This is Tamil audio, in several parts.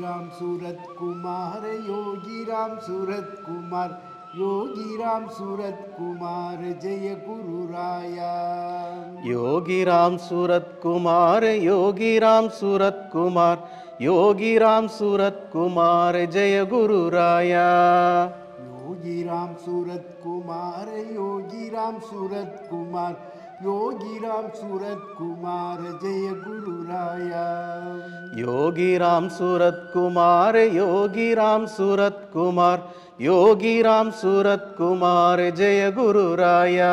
ராம் சூரத் குமார் யோகி ராம் சூரத் குமார் யோகி ராம் சூரத் குமார் ஜெய குரு ராயா योगी राम सूरत कुमार योगी राम सूरत कुमार योगी राम सूरत कुमार जय गुरु राया யோகி ராம் சூரத் குமார் யோகி ராம் சூரத் குமார் யோகி ராம் சூரத் குமார் ஜெய குரு ராயா योगी राम सूरत कुमार योगी राम सूरत कुमार योगी राम सूरत कुमार जय गुरु राया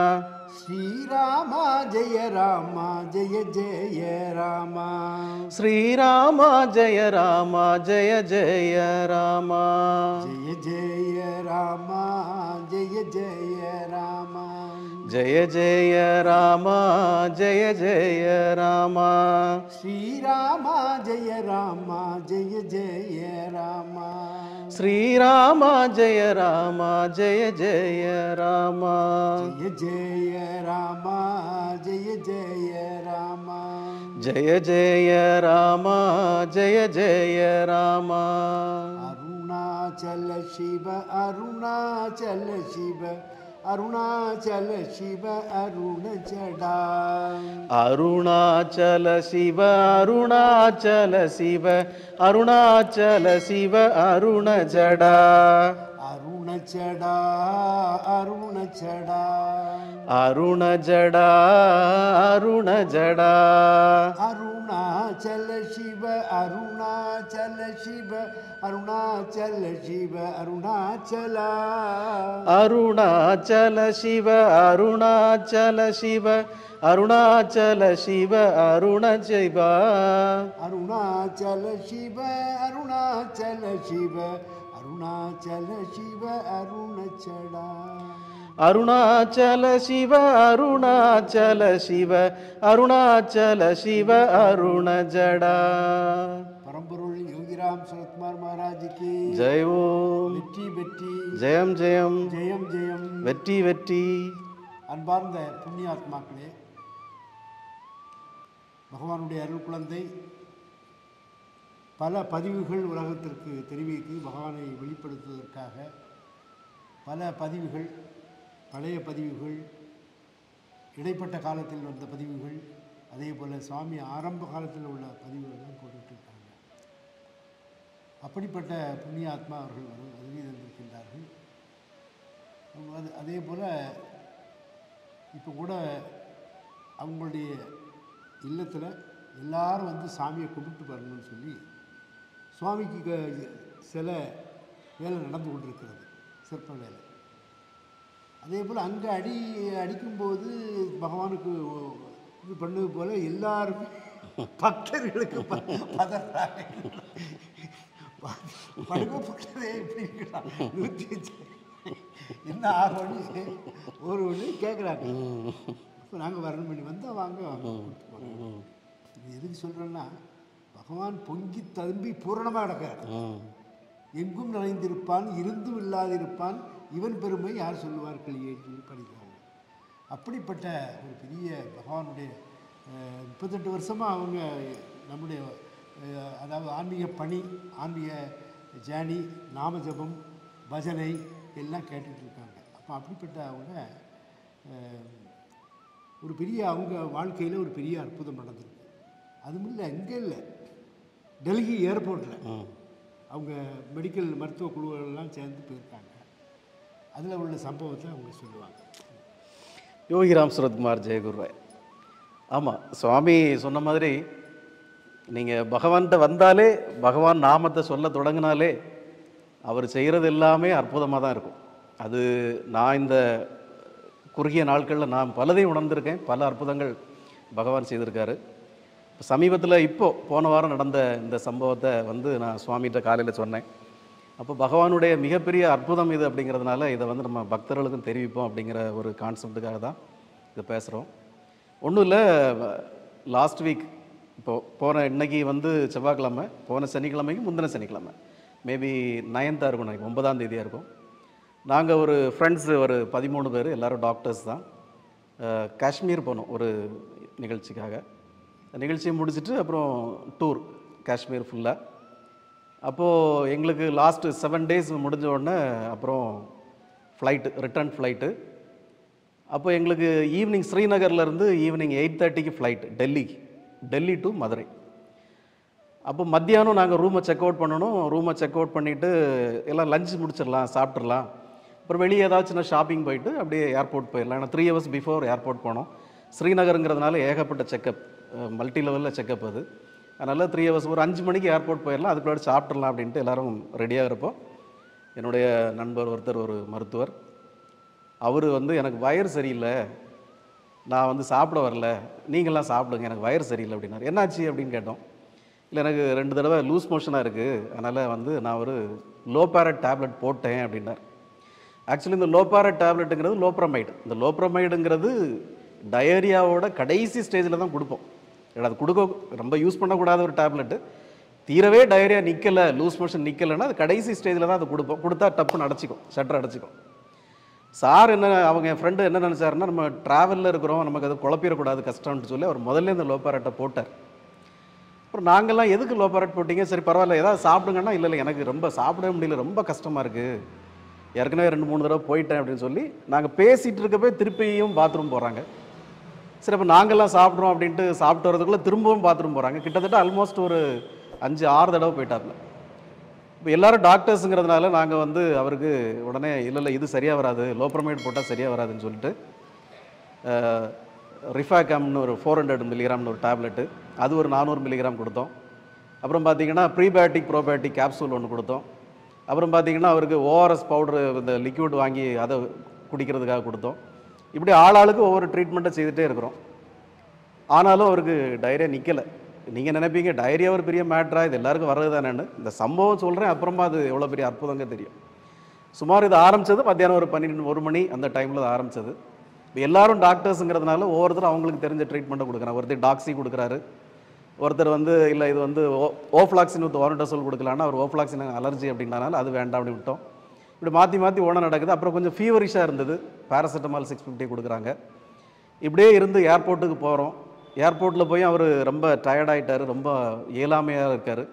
ஸ்ரீராமா ஜெய ராமா ஜெய ஜெய ராமா श्री राम जय राम जय जय राम ஜெய ஜெய ராமா ஜெய ஜெய ராமா जय जय राम जय जय राम ஸ்ரீராமா ஜெய ராமா ஜெய ஜெய ராமா श्रीराम जय राम जय जय राम ஜெய ஜெய ராமா ஜெய ஜெய ராமா जय जय राम जय जय राम அருணாச்சல சிவ அருணாச்சல சிவ அருணாச்சல சிவ அருணச்சடா अरुणाचल शिव अरुणाचल शिव अरुणाचल शिव अरुण जडा அருணச்சடா அருணச்சடா अरुण जडा अरुण जडा அருணாச்சல சிவ அருணாச்சல சிவ அருணாச்சல சிவ அருணாச்சலா अरुणाचल शिव अरुणाचल शिव अरुणाचल शिव अरुण शिव அருணாச்சல சிவ அருணாச்சல சிவ அருணாச்சல சிவ அருணச்சடா अरुणाचल शिव अरुणाचल शिव अरुणाचल शिव अरुण जडा பரம்பொருள் யோகிராம் சரத்குமார் மகாராஜுக்கு जय ओम வெற்றி வெற்றி ஜெயம் ஜெயம் ஜெயம் ஜெயம் வெற்றி வெற்றி அன்பார்ந்த புண்ணியாத்மாக்களே பகவானுடைய அருள் குழந்தை பல பதிவுகள் உலகத்திற்கு தெரிவித்து பகவானை வெளிப்படுத்துவதற்காக பல பதிவுகள் பழைய பதிவுகள் இடைப்பட்ட காலத்தில் வந்த பதிவுகள் அதே போல் சுவாமி ஆரம்ப காலத்தில் உள்ள பதிவுகள்லாம் போட்டுட்டு இருக்காங்க அப்படிப்பட்ட புண்ணியாத்மா அவர்கள் வரு வருகை தந்திருக்கின்றார்கள் அவங்க அது அதே போல் இப்போ கூட அவங்களுடைய இல்லத்தில் எல்லாரும் வந்து சாமியை கும்பிட்டு வரணும்னு சொல்லி சுவாமிக்கு க- சில வேலை நடந்து கொண்டிருக்கிறது சிற்ப வேலை அதே போல் அங்கே அடி அடிக்கும்போது பகவானுக்கு இது பண்ணது போல் எல்லாருக்கும் பக்தர்களுக்கு ப- பதறாங்க படுக்கப்பட்டதே எப்படி இருக்கலாம் நூற்றி வச்சு என்ன ஆகும்னு ஒரு ஒன்று கேட்குறாங்க இப்போ நாங்கள் வரணும் பண்ணி வந்தால் வாங்க வாங்க கூப்பிட்டு போறோம். இது எதுக்கு சொல்கிறேன்னா பகவான் பொங்கி ததும்பி பூரணமாக கிடக்கிறார் எங்கும் நிறைந்திருப்பான் இருந்தும் இல்லாதிருப்பான் இவன் பெருமை யார் சொல்லுவார் கிளியே சொல்லி படிக்கிறாங்க அப்படிப்பட்ட ஒரு பெரிய பகவானுடைய அஹ், முப்பத்தெட்டு வருஷமாக அவங்க நம்முடைய அஹ், அதாவது ஆன்மீக பணி ஆன்மீக ஜேர்னி நாம ஜபம் பஜனை எல்லாம் கேட்டுட்டு இருக்காங்க அப்போ அப்படிப்பட்ட அவங்க அஹ், ஒரு பெரிய அவங்க வாழ்க்கையில் ஒரு பெரிய அற்புதம் நடந்திருக்கு அதுவும் இல்லை இங்கே இல்லை டெல்லி ஏர்போர்ட்டில் அவங்க மெடிக்கல் மருத்துவ குழுவெல்லாம் சேர்ந்து போயிருக்காங்க அதில் உள்ள சம்பவத்தை அவங்க சொல்லுவாங்க யோகிராம் சுரத்குமார் ஜெயகுருராய் ஆமாம் சுவாமி சொன்ன மாதிரி நீங்கள் பகவான்கிட்ட வந்தாலே பகவான் நாமத்தை சொல்ல தொடங்கினாலே அவர் செய்கிறது எல்லாமே அற்புதமாக தான் இருக்கும் அது நான் இந்த குறுகிய நாட்களில் நான் பலதையும் உணர்ந்திருக்கேன் பல அற்புதங்கள் பகவான் செய்திருக்காரு இப்போ சமீபத்தில் இப்போ போன வாரம் நடந்த இந்த சம்பவத்தை வந்து நான் சுவாமிகிட்ட காலையில் சொன்னேன் அப்போ பகவானுடைய மிகப்பெரிய அற்புதம் இது அப்படிங்கிறதுனால இதை வந்து நம்ம பக்தர்களுக்கும் தெரிவிப்போம் அப்படிங்கிற ஒரு கான்செப்டுக்காக தான் இதை பேசுகிறோம் ஒன்றும் இல்லை லாஸ்ட் வீக் இப்போ போன இன்னைக்கு வந்து செவ்வாய்க்கிழமை போன சனிக்கிழமைக்கு முந்தின சனிக்கிழமை மேபி நைன்த்தாக இருக்கும் நினைக்கிறேன் ஒன்பதாம் தேதியாக இருக்கும் நாங்கள் ஒரு ஃப்ரெண்ட்ஸ் ஒரு பதிமூணு பேர் எல்லாரும் டாக்டர்ஸ் தான் அஹ், காஷ்மீர் போனோம் ஒரு நிகழ்ச்சிக்காக நிகழ்ச்சியை முடிச்சுட்டு அப்புறம் டூர் காஷ்மீர் ஃபுல்லாக அப்போது எங்களுக்கு லாஸ்ட்டு செவன் டேஸ் முடிஞ்ச உடனே அப்புறம் ஃப்ளைட்டு ரிட்டர்ன் ஃப்ளைட்டு அப்போ எங்களுக்கு ஈவினிங் ஸ்ரீநகர்லேருந்து ஈவினிங் எயிட் தேர்ட்டிக்கு ஃப்ளைட் டெல்லி டெல்லி டு மதுரை அப்போ மத்தியானம் நாங்கள் ரூமை செக் அவுட் பண்ணணும் ரூமை செக் அவுட் பண்ணிவிட்டு எல்லாம் லஞ்ச் முடிச்சிடலாம் சாப்பிட்றலாம் அப்புறம் வெளியே ஏதாச்சும் சின்ன ஷாப்பிங் போயிட்டு அப்படியே ஏர்போர்ட் போயிடலாம் ஏன்னா த்ரீ ஹவர்ஸ் பிஃபோர் ஏர்போர்ட் போனோம் ஸ்ரீநகருங்கிறதுனால ஏகப்பட்ட செக்கப் மல்டி லெவலில் செக்கப் அது அதனால் த்ரீ ஹவர்ஸ் ஒரு அஞ்சு மணிக்கு ஏர்போர்ட் போயிடலாம் அதுக்குள்ளாடி சாப்பிட்றலாம் அப்படின்ட்டு எல்லாரும் ரெடியாக இருப்போ என்னுடைய நண்பர் ஒருத்தர் ஒரு மருத்துவர் அவர் வந்து எனக்கு வயிறு சரியில்லை நான் வந்து சாப்பிட வரல நீங்களாம் சாப்பிடுங்க எனக்கு வயிறு சரியில்லை அப்படின்னாரு என்னாச்சு அப்படின்னு கேட்டோம் இல்லை எனக்கு ரெண்டு தடவை லூஸ் மோஷனாக இருக்குது அதனால் வந்து நான் ஒரு லோ பேரட் டேப்லெட் போட்டேன் அப்படின்னார் ஆக்சுவலி இந்த லோ பேரட் டேப்லெட்டுங்கிறது லோப்ரமைடு இந்த லோப்ரமைடுங்கிறது டயரியாவோட கடைசி ஸ்டேஜில் தான் கொடுப்போம் ஏன்னா அது கொடுக்க ரொம்ப யூஸ் பண்ணக்கூடாத ஒரு டேப்லெட்டு தீரவே டயரியா நிற்கலை லூஸ் மோஷன் நிற்கலைன்னா அது கடைசி ஸ்டேஜில் தான் அது கொடுப்போம் கொடுத்தா டப்புன்னு அடைச்சிக்கும் ஷட்டர் அடைச்சிக்கும் சார் என்ன அவங்க என் ஃப்ரெண்டு என்ன நினச்சாருன்னா நம்ம ட்ராவலில் இருக்கிறோம் நமக்கு அது குழப்பிடக்கூடாது கஷ்டம்னு சொல்லி அவர் முதல்ல இந்த லோ பேரட்டை போட்டார் அப்புறம் நாங்கள்லாம் எதுக்கு லோ பேரட் போட்டீங்க சரி பரவாயில்ல ஏதாவது சாப்பிடுங்கன்னா இல்லை இல்லை எனக்கு ரொம்ப சாப்பிடவே முடியல ரொம்ப கஷ்டமாக இருக்குது ஏற்கனவே ரெண்டு மூணு தடவை போயிட்டேன் அப்படின்னு சொல்லி நாங்கள் பேசிகிட்டு இருக்கப்பே திருப்பியும் பாத்ரூம் போகிறாங்க சரி அப்போ நாங்கள்லாம் சாப்பிட்றோம் அப்படின்ட்டு சாப்பிட்டு வரதுக்குள்ளே திரும்பவும் பாத்ரூம் போகிறாங்க கிட்டத்தட்ட ஆல்மோஸ்ட் ஒரு அஞ்சு ஆறு தடவை போயிட்டார்ல இப்போ எல்லாரும் டாக்டர்ஸுங்கிறதுனால நாங்கள் வந்து அவருக்கு உடனே இல்லை இல்லை இது சரியாக வராது லோப்ரமைட் போட்டால் சரியாக வராதுன்னு சொல்லிட்டு ரிஃபாகாம்னு ஒரு ஃபோர் ஹண்ட்ரட் மில்லிகிராம்னு ஒரு டேப்லெட்டு அது ஒரு நானூறு மில்லிகிராம் கொடுத்தோம் அப்புறம் பார்த்தீங்கன்னா ப்ரீபயோட்டிக் ப்ரோபயோட்டிக் கேப்சூல் ஒன்று கொடுத்தோம் அப்புறம் பார்த்தீங்கன்னா அவருக்கு ஓஆர்எஸ் பவுடர் இந்த லிக்விட் வாங்கி அதை குடிக்கிறதுக்காக கொடுத்தோம் இப்படி ஆளாளுக்கு ஒவ்வொரு ட்ரீட்மெண்ட்டை செய்துகிட்டே இருக்கிறோம் ஆனாலும் அவருக்கு டைரியா நிற்கலை நீங்கள் நினைப்பீங்க டைரியா ஒரு பெரிய மேட்ரா இது எல்லாருக்கும் வர்றது தானேன்னு இந்த சம்பவம் சொல்கிறேன் அப்புறமா அது எவ்வளோ பெரிய அற்புதங்க தெரியும் சுமார் இது ஆரம்பிச்சது மத்தியானம் ஒரு பன்னெண்டு ஒரு மணி அந்த டைமில் அது ஆரம்பிச்சது இப்போ எல்லாரும் டாக்டர்ஸுங்கிறதுனால ஒவ்வொருத்தரும் அவங்களுக்கு தெரிஞ்ச ட்ரீட்மெண்ட்டை கொடுக்குறாங்க ஒருத்தர் டாக்ஸி கொடுக்குறாரு ஒருத்தர் வந்து இல்லை இது வந்து ஓ ஓஃப்ளாக்சின் வித் ஓரண்டசோல் கொடுக்கலான்னா அவர் ஓஃப்ளாக்சின் அலர்ஜி அப்படின்னால அது வேண்டாம் அப்படி விட்டோம் இப்படி மாற்றி மாற்றி ஓன நடக்குது அப்புறம் கொஞ்சம் ஃபீவரிஷாக இருந்தது பேராசிட்டமால் சிக்ஸ் ஃபிஃப்டி கொடுக்குறாங்க இப்படியே இருந்து ஏர்போர்ட்டுக்கு போகிறோம் ஏர்போர்ட்டில் போய் அவர் ரொம்ப டயர்டாயிட்டார் ரொம்ப இயலாமையாக இருக்கார்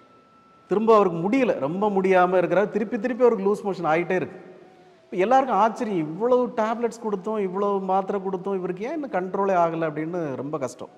திரும்ப அவருக்கு முடியல ரொம்ப முடியாமல் இருக்கிறார் திருப்பி திருப்பி அவருக்கு லூஸ் மோஷன் ஆகிட்டே இருக்கு இப்போ எல்லாருக்கும் ஆச்சரியம் இவ்வளவு டேப்லெட்ஸ் கொடுத்தோம் இவ்வளவு மாத்திரை கொடுத்தோம் இவருக்கு ஏன் இன்னும் கண்ட்ரோலே ஆகலை அப்படின்னு ரொம்ப கஷ்டம்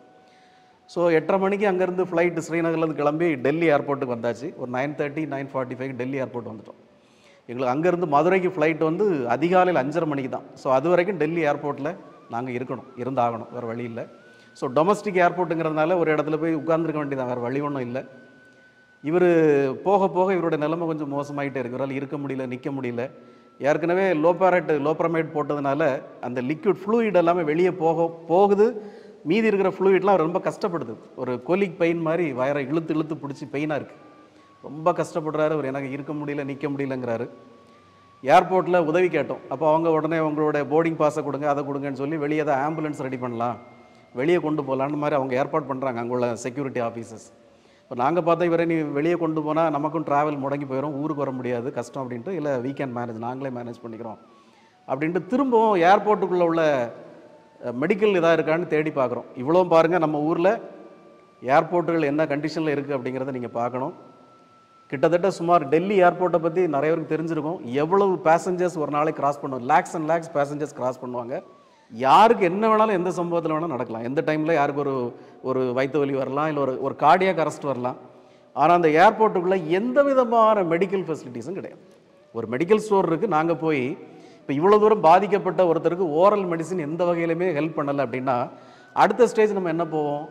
ஸோ எட்டரை மணிக்கு அங்கேருந்து ஃப்ளைட்டு ஸ்ரீநகர்லேருந்து கிளம்பி டெல்லி ஏர்போர்ட்டுக்கு வந்தாச்சு ஒரு nine thirty nine forty five Delhi airport வந்துட்டோம் எங்களுக்கு அங்கேருந்து மதுரைக்கு ஃப்ளைட் வந்து அதிகாலையில் அஞ்சரை மணிக்கு தான் ஸோ அது வரைக்கும் டெல்லி ஏர்போர்ட்டில் நாங்கள் இருக்கணும் இருந்தாகணும் வேறு வழி இல்லை ஸோ டொமஸ்டிக் ஏர்போர்ட்டுங்கிறதுனால ஒரு இடத்துல போய் உட்கார்ந்துருக்க வேண்டியதான் வேறு வழி ஒன்றும் இல்லை இவர் போக போக இவருடைய நிலைமை கொஞ்சம் மோசமாயிட்டே இருக்கு இவரால் இருக்க முடியல நிற்க முடியல ஏற்கனவே லோபாரட் லோப்ரமைட் போட்டதுனால அந்த லிக்விட் ஃப்ளூயிட் எல்லாமே வெளியே போக போகுது மீதி இருக்கிற ஃப்ளூயிட்லாம் ரொம்ப கஷ்டப்படுது ஒரு கொலிக் பெயின் மாதிரி வயரை இழுத்து இழுத்து பிடிச்சி பெயினாக இருக்குது ரொம்ப கஷ்டப்படுறாரு அவர் எனக்கு இருக்க முடியல நிற்க முடியலங்கிறாரு ஏர்போர்ட்டில் உதவி கேட்டோம் அப்போ அவங்க உடனே உங்களோட போர்டிங் பாஸை கொடுங்க அதை கொடுங்கன்னு சொல்லி வெளியே தான் ஆம்புலன்ஸ் ரெடி பண்ணலாம் வெளியே கொண்டு போகலான்னு மாதிரி அவங்க ஏற்பாடு பண்ணுறாங்க அங்குள்ள செக்யூரிட்டி ஆஃபீஸர்ஸ் இப்போ நாங்கள் பார்த்தா இவரை நீ வெளியே கொண்டு போனால் நமக்கும் ட்ராவல் முடங்கி போயிடும் ஊருக்கு வர முடியாது கஷ்டம் அப்படின்ட்டு இல்லை வீக்கெண்ட் மேனேஜ் நாங்களே மேனேஜ் பண்ணிக்கிறோம் அப்படின்ட்டு திரும்பவும் ஏர்போர்ட்டுக்குள்ளே உள்ள மெடிக்கல் இதாக இருக்கான்னு தேடி பார்க்குறோம் இவ்வளோ பாருங்கள் நம்ம ஊரில் ஏர்போர்ட்டுகள் என்ன கண்டிஷனில் இருக்குது அப்படிங்கிறத நீங்கள் பார்க்கணும் கிட்டத்தட்ட சுமார் டெல்லி ஏர்போர்ட்டை பற்றி நிறைய பேருக்கு தெரிஞ்சிருக்கும் எவ்வளவு பேசஞ்சர்ஸ் ஒரு நாளைக்கு கிராஸ் பண்ணுவோம் lakhs and lakhs passengers cross பண்ணுவாங்க யாருக்கு என்ன வேணாலும் எந்த சம்பவத்தில் வேணாலும் நடக்கலாம் எந்த டைமில் யாருக்கு ஒரு ஒரு வயிற்று வலி வரலாம் இல்லை ஒரு ஒரு கார்டியாக அரெஸ்ட் வரலாம் ஆனால் அந்த ஏர்போர்ட்டுக்குள்ளே எந்த விதமான மெடிக்கல் ஃபெசிலிட்டிஸும் கிடையாது ஒரு மெடிக்கல் ஸ்டோர் இருக்குது நாங்கள் போய் இப்போ இவ்வளோ தூரம் பாதிக்கப்பட்ட ஒருத்தருக்கு ஓரல் மெடிசின் எந்த வகையிலுமே ஹெல்ப் பண்ணலை அப்படின்னா அடுத்த ஸ்டேஜ் நம்ம என்ன போவோம்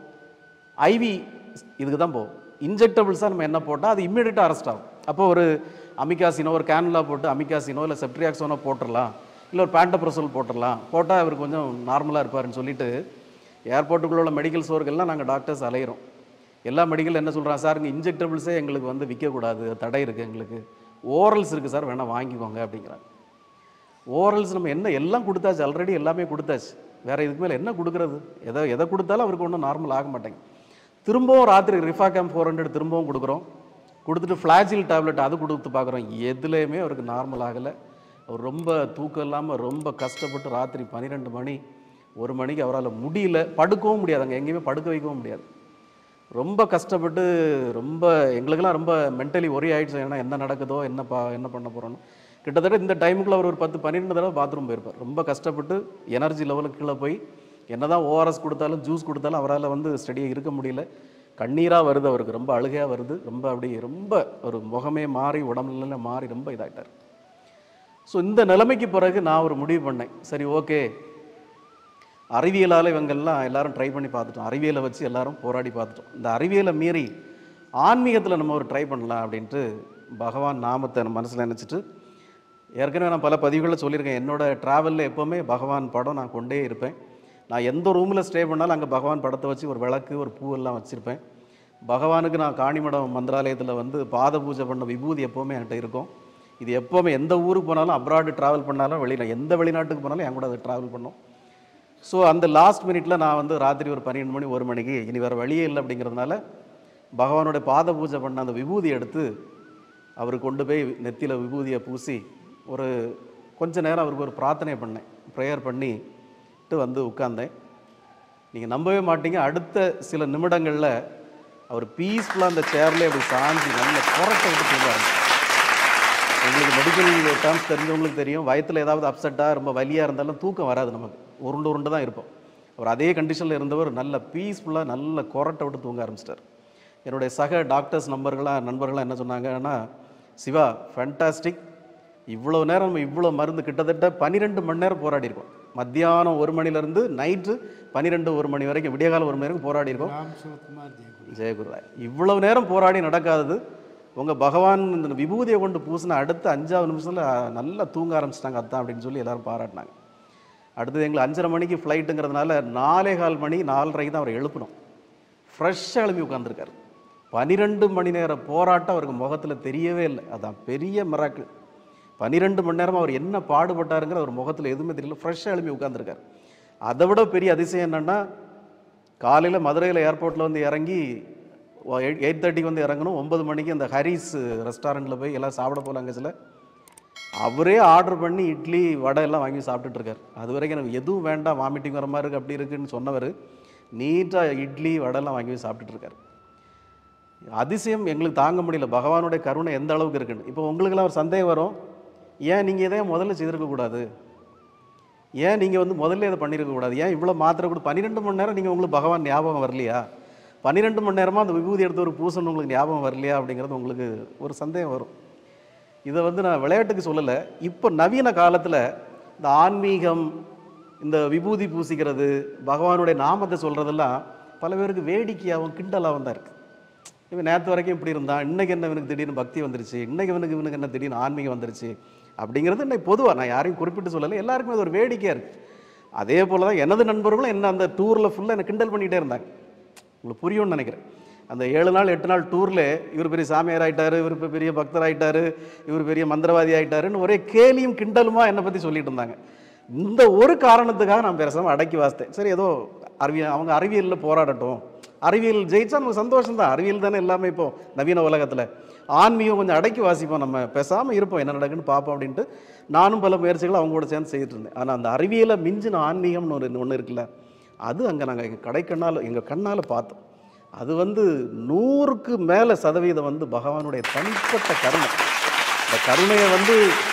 ஐவி இதுக்கு தான் போவோம் இன்ஜெக்டபிள்ஸாக நம்ம என்ன போட்டால் அது இம்மீடியட்டாக அரெஸ்ட் ஆகும் அப்போ ஒரு அமிகாசினோ ஒரு கேனுலா போட்டு அமிகாசினோ இல்லை செப்ட்ரியாக்ஸோனோ போட்டுடலாம் இல்லை ஒரு பேண்டப்ரசோல் போட்டுடலாம் போட்டால் அவர் கொஞ்சம் நார்மலாக இருப்பாருன்னு சொல்லிட்டு ஏர்போர்ட்டுக்குள்ள உள்ள மெடிக்கல் ஸ்டோர்கள்லாம் நாங்கள் டாக்டர்ஸ் அலையிறோம் எல்லா மெடிக்கல் என்ன சொல்கிறாங்க சார் இங்கே இன்ஜெக்டபிள்ஸே எங்களுக்கு வந்து விற்கக்கூடாது தடை இருக்குது எங்களுக்கு ஓரல்ஸ் இருக்குது சார் வேணால் வாங்கிக்கோங்க அப்படிங்கிறாங்க ஓரல்ஸ் நம்ம என்ன எல்லாம் கொடுத்தாச்சு ஆல்ரெடி எல்லாமே கொடுத்தாச்சு வேறு இதுக்கு மேலே என்ன கொடுக்குறது எதை எதை கொடுத்தாலும் அவருக்கு ஒன்றும் நார்மல் ஆக மாட்டேங்க திரும்பவும் ராத்திரி ரிஃபாகேம் ஃபோர் ஹண்ட்ரட் திரும்பவும் கொடுக்குறோம் கொடுத்துட்டு ஃப்ளாஜில் டேப்லெட் அது கொடுத்து பார்க்குறோம் எதுலேயுமே அவருக்கு நார்மல் ஆகலை அவர் ரொம்ப தூக்கம் இல்லாமல் ரொம்ப கஷ்டப்பட்டு ராத்திரி பன்னிரெண்டு மணி ஒரு மணிக்கு அவரால் முடியல படுக்கவும் முடியாது அங்கே எங்கேயுமே படுக்க வைக்கவும் முடியாது ரொம்ப கஷ்டப்பட்டு ரொம்ப எங்களுக்கெல்லாம் ரொம்ப மென்டலி ஒரே ஆயிடுச்சு ஏன்னா என்ன நடக்குதோ என்ன பா என்ன பண்ண போகிறோன்னு கிட்டத்தட்ட இந்த டைமுக்குள்ள அவர் ஒரு பத்து பன்னிரெண்டு தடவை பாத்ரூம் போயிருப்பார் ரொம்ப கஷ்டப்பட்டு எனர்ஜி லெவலுக்கு கீழே போய் என்னதான் ஓஆர்எஸ் கொடுத்தாலும் ஜூஸ் கொடுத்தாலும் அவரால் வந்து ஸ்டடியாக இருக்க முடியல கண்ணீராக வருது அவருக்கு ரொம்ப அழுகையாக வருது ரொம்ப அப்படி ரொம்ப ஒரு முகமே மாறி உடம்புல மாறி ரொம்ப இதாகிட்டார் ஸோ இந்த நிலைமைக்கு பிறகு நான் ஒரு முடிவு பண்ணேன் சரி ஓகே அறிவியலால் இவங்கெல்லாம் எல்லாரும் ட்ரை பண்ணி பார்த்துட்டோம் அறிவியலை வச்சு எல்லாரும் போராடி பார்த்துட்டோம் இந்த அறிவியலை மீறி ஆன்மீகத்தில் நம்ம ஒரு ட்ரை பண்ணலாம் அப்படின்ட்டு பகவான் நாமத்தை நம்ம மனசில் நினச்சிட்டு ஏற்கனவே நான் பல பதிவுகளில் சொல்லியிருக்கேன் என்னோட ட்ராவலில் எப்போவுமே பகவான் படம் நான் கொண்டே இருப்பேன் நான் எந்த ரூமில் ஸ்டே பண்ணாலும் அங்கே பகவான் படத்தை வச்சு ஒரு விளக்கு ஒரு பூவெல்லாம் வச்சுருப்பேன் பகவானுக்கு நான் காணிமடம் மந்திராலயத்தில் வந்து பாத பூஜை பண்ண விபூதி எப்போவுமே என்கிட்ட இருக்கும் இது எப்போவுமே எந்த ஊருக்கு போனாலும் அப்ராடு ட்ராவல் பண்ணாலும் வெளியில் எந்த வெளிநாட்டுக்கு போனாலும் என் கூட அதை ட்ராவல் பண்ணோம் ஸோ அந்த லாஸ்ட் மினிட்ல நான் வந்து ராத்திரி ஒரு பன்னெண்டு மணி ஒரு மணிக்கு இனி வேறு வழியே இல்லை அப்படிங்கிறதுனால பகவானோட பாத பூஜை பண்ண அந்த விபூதி எடுத்து அவர் கொண்டு போய் நெத்தியில் விபூதியை பூசி ஒரு கொஞ்ச நேரம் அவருக்கு ஒரு பிரார்த்தனை பண்ணேன் ப்ரேயர் பண்ணிட்டு வந்து உட்கார்ந்தேன் நீங்கள் நம்பவே மாட்டீங்க அடுத்த சில நிமிடங்களில் அவர் பீஸ்ஃபுல்லாக அந்த சேர்லேயே அப்படி சாஞ்சி நல்ல புறத்தை விட்டு தூங்க ஆரம்பிச்சார். உங்களுக்கு மெடிக்கல் டேர்ம்ஸ் தெரிஞ்சவங்களுக்கு தெரியும் வயத்தில் ஏதாவது அப்செட்டாக ரொம்ப வலியாக இருந்தாலும் தூக்கம் வராது நமக்கு உருண்டு உருண்டு தான் இருப்போம் அவர் அதே கண்டிஷனில் இருந்தவர் நல்ல பீஸ்ஃபுல்லாக நல்ல கொரட்டை விட்டு தூங்க ஆரம்பிச்சிட்டார் என்னுடைய சக டாக்டர்ஸ் நம்பர்களாக நண்பர்களாக என்ன சொன்னாங்கன்னா சிவா ஃபேண்டாஸ்டிக் இவ்வளோ நேரம் நம்ம இவ்வளோ மருந்து கிட்டத்தட்ட பன்னிரெண்டு மணி நேரம் போராடி இருக்கோம் மத்தியானம் ஒரு மணிலேருந்து நைட்டு பன்னிரெண்டு ஒரு மணி வரைக்கும் விடியகாலம் ஒரு மணி வரைக்கும் போராடி இருக்கோம் ராம் சிவகுமார் ஜெயகுரு ஜெயகுருராய் இவ்வளவு நேரம் போராடி நடக்காதது உங்க பகவான் இந்த விபூதியை கொண்டு பூசின அடுத்த அஞ்சாவது நிமிஷத்துல நல்லா தூங்க ஆரம்பிச்சிட்டாங்க அதான் அப்படின்னு சொல்லி எல்லாரும் பாராட்டினாங்க அடுத்தது எங்களுக்கு அஞ்சரை மணிக்கு ஃப்ளைட்டுங்கிறதுனால நாலே கால் மணி நாலரைக்கு தான் அவரை எழுப்பணும் ஃப்ரெஷ்ஷாக எழுப்பி உட்காந்துருக்காரு பன்னிரெண்டு மணி நேர போராட்டம் அவருக்கு முகத்தில் தெரியவே இல்லை அதான் பெரிய மிராக்கு பன்னிரெண்டு மணி நேரம் அவர் என்ன பாடுபட்டாருங்கிற அவர் முகத்தில் எதுவுமே தெரியல ஃப்ரெஷ்ஷாக எழுப்பி உட்காந்துருக்காரு அதை விட பெரிய அதிசயம் என்னன்னா காலையில் மதுரையில் ஏர்போர்ட்டில் வந்து இறங்கி எயிட் தேர்ட்டிக்கு வந்து இறங்கணும் ஒன்பது மணிக்கு அந்த ஹரிஸ் ரெஸ்டாரண்ட்டில் போய் எல்லாம் சாப்பிட போகலாங்க சில அவரே ஆர்டர் பண்ணி இட்லி வடை எல்லாம் வாங்கி சாப்பிட்டுட்டு இருக்காரு அது வரைக்கும் எனக்கு எதுவும் வேண்டாம் வாமிட்டிங் வர மாதிரி இருக்கு அப்படி இருக்குன்னு சொன்னவர் நீட்டாக இட்லி வடைலாம் வாங்கி போய் சாப்பிட்டுட்டு இருக்காரு அதிசயம் எங்களுக்கு தாங்க முடியல பகவானுடைய கருணை எந்த அளவுக்கு இருக்குன்னு இப்போ உங்களுக்கெல்லாம் ஒரு சந்தேகம் வரும் ஏன் நீங்கள் இதை முதல்ல செய்திருக்கக்கூடாது ஏன் நீங்கள் வந்து முதல்ல இதை பண்ணியிருக்க கூடாது ஏன் இவ்வளோ மாத்திரை கூட பன்னிரெண்டு மணி நேரம் நீங்கள் உங்களுக்கு பகவான் ஞாபகம் வரலையா பன்னிரெண்டு மணி நேரமாக அந்த விபூதி எடுத்து ஒரு பூசணும் உங்களுக்கு ஞாபகம் வரலையா அப்படிங்கிறது உங்களுக்கு ஒரு சந்தேகம் வரும் இதை வந்து நான் விளையாட்டுக்கு சொல்லலை இப்போ நவீன காலத்தில் இந்த ஆன்மீகம் இந்த விபூதி பூசிக்கிறது பகவானுடைய நாமத்தை சொல்கிறதெல்லாம் பல பேருக்கு வேடிக்கையாகவும் கிண்டலாகவும் தான் இருக்குது இவன் நேற்று வரைக்கும் இப்படி இருந்தான் இன்னைக்கு என்ன இவனுக்கு திடீர்னு பக்தி வந்துருச்சு இன்னைக்கு இவனுக்கு இவனுக்கு என்ன திடீர்னு ஆன்மீகம் வந்துருச்சு அப்படிங்கிறது இன்னைக்கு பொதுவாக நான் யாரையும் குறிப்பிட்டு சொல்லலை எல்லாருக்குமே அது ஒரு வேடிக்கையாக இருக்குது அதே போல் தான் எனது நண்பர்களும் என்ன அந்த டூரில் ஃபுல்லாக என்னை கிண்டல் பண்ணிகிட்டே இருந்தாங்க உங்களுக்கு புரியும்னு நினைக்கிறேன் அந்த ஏழு நாள் எட்டு நாள் டூரில் இவர் பெரிய சாமியார் ஆயிட்டாரு இவர் இப்ப பெரிய பக்தர் ஆயிட்டாரு இவர் பெரிய மந்திரவாதி ஆயிட்டாருன்னு ஒரே கேலியும் கிண்டலுமா என்னை பற்றி சொல்லிட்டு இருந்தாங்க இந்த ஒரு காரணத்துக்காக நான் பேசாமல் அடக்கி வாசித்தேன் சரி ஏதோ அறிவியல் அவங்க அறிவியலில் போராடட்டும் அறிவியல் ஜெயிச்சா நமக்கு சந்தோஷம் தான் அறிவியல் தானே எல்லாமே இப்போ நவீன உலகத்தில் ஆன்மீகம் கொஞ்சம் அடக்கி வாசிப்போம் நம்ம பேசாமல் இருப்போம் என்ன நடக்குன்னு பார்ப்போம் அப்படின்ட்டு நானும் பல முயற்சிகளை அவங்க கூட சேர்ந்து செய்துட்டு இருந்தேன் ஆனால் அந்த அறிவியலை மிஞ்சின ஆன்மீகம்னு ஒரு ஒன்று இருக்குல்ல அது அங்கே நாங்கள் எங்கள் கடைக்கண்ணால் எங்கள் கண்ணால் பார்த்தோம் அது வந்து நூறுக்கு மேலே சதவீதம் வந்து பகவானுடைய தனிப்பட்ட கருணை இந்த கருணையை வந்து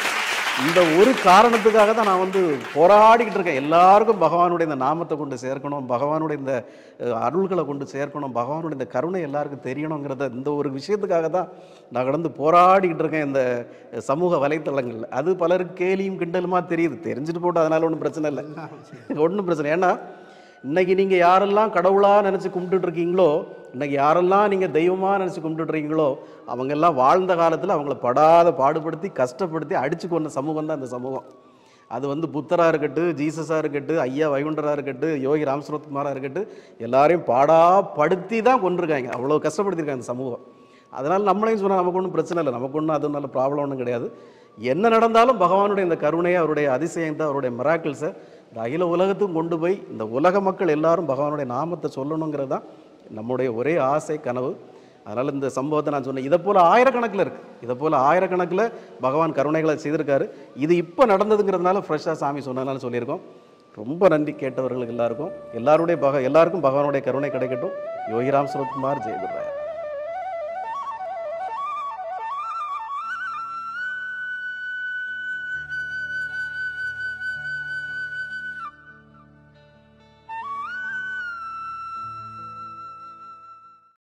இந்த ஒரு காரணத்துக்காக தான் நான் வந்து போராடிக்கிட்டு இருக்கேன் எல்லாருக்கும் பகவானுடைய இந்த நாமத்தை கொண்டு சேர்க்கணும் பகவானுடைய இந்த அஹ், அருள்களை கொண்டு சேர்க்கணும் பகவானுடைய இந்த கருணை எல்லாருக்கும் தெரியணுங்கிறத இந்த ஒரு விஷயத்துக்காக தான் நான் கடந்து போராடிக்கிட்டு இருக்கேன் இந்த சமூக வலைத்தளங்களில் அது பலருக்கு கேலியும் கிண்டலுமா தெரியுது தெரிஞ்சுட்டு போட்டு அதனால ஒன்றும் பிரச்சனை இல்லை ஒன்றும் பிரச்சனை ஏன்னா இன்னைக்கு நீங்கள் யாரெல்லாம் கடவுளாக நினச்சி கும்பிட்டுட்டு இருக்கீங்களோ இன்னைக்கு யாரெல்லாம் நீங்கள் தெய்வமாக நினச்சி கும்பிட்டுட்டு இருக்கீங்களோ அவங்க எல்லாம் வாழ்ந்த காலத்தில் அவங்கள படாத பாடுபடுத்தி கஷ்டப்படுத்தி அடிச்சு கொண்ட சமூகம் தான் இந்த சமூகம் அது வந்து புத்தராக இருக்கட்டும் ஜீசஸாக இருக்கட்டும் ஐயா வைகுண்டராக இருக்கட்டும் யோகி ராமசுரத்குமாராக இருக்கட்டும் எல்லாரையும் பாடாப்படுத்தி தான் கொண்டிருக்காங்க அவ்வளோ கஷ்டப்படுத்தியிருக்காங்க இந்த சமூகம் அதனால் நம்மளையும் சொன்னால் நமக்கு ஒன்றும் பிரச்சனை இல்லை நமக்கு ஒன்றும் அது நல்ல ப்ராப்ளம் ஒன்றும் கிடையாது என்ன நடந்தாலும் பகவானுடைய இந்த கருணையை அவருடைய அதிசயத்தை அவருடைய மிராக்கிள்ஸை இந்த அகில உலகத்துக்கும் கொண்டு போய் இந்த உலக மக்கள் எல்லாரும் பகவானுடைய நாமத்தை சொல்லணுங்கிறது தான் நம்முடைய ஒரே ஆசை கனவு அதனால் இந்த சம்பவத்தை நான் சொன்னேன் இதை போல் ஆயிரக்கணக்கில் இருக்குது இதை போல் ஆயிரக்கணக்கில் பகவான் கருணைகளை செய்திருக்காரு இது இப்போ நடந்ததுங்கிறதுனால ஃப்ரெஷ்ஷாக சாமி சொன்னதுனால சொல்லியிருக்கோம் ரொம்ப நன்றி கேட்டவர்களுக்கு எல்லாருக்கும் எல்லாருடைய பக எல்லாருக்கும் பகவானுடைய கருணை கிடைக்கட்டும் யோகிராம் சுரத்குமார் ஜெயகுருராயா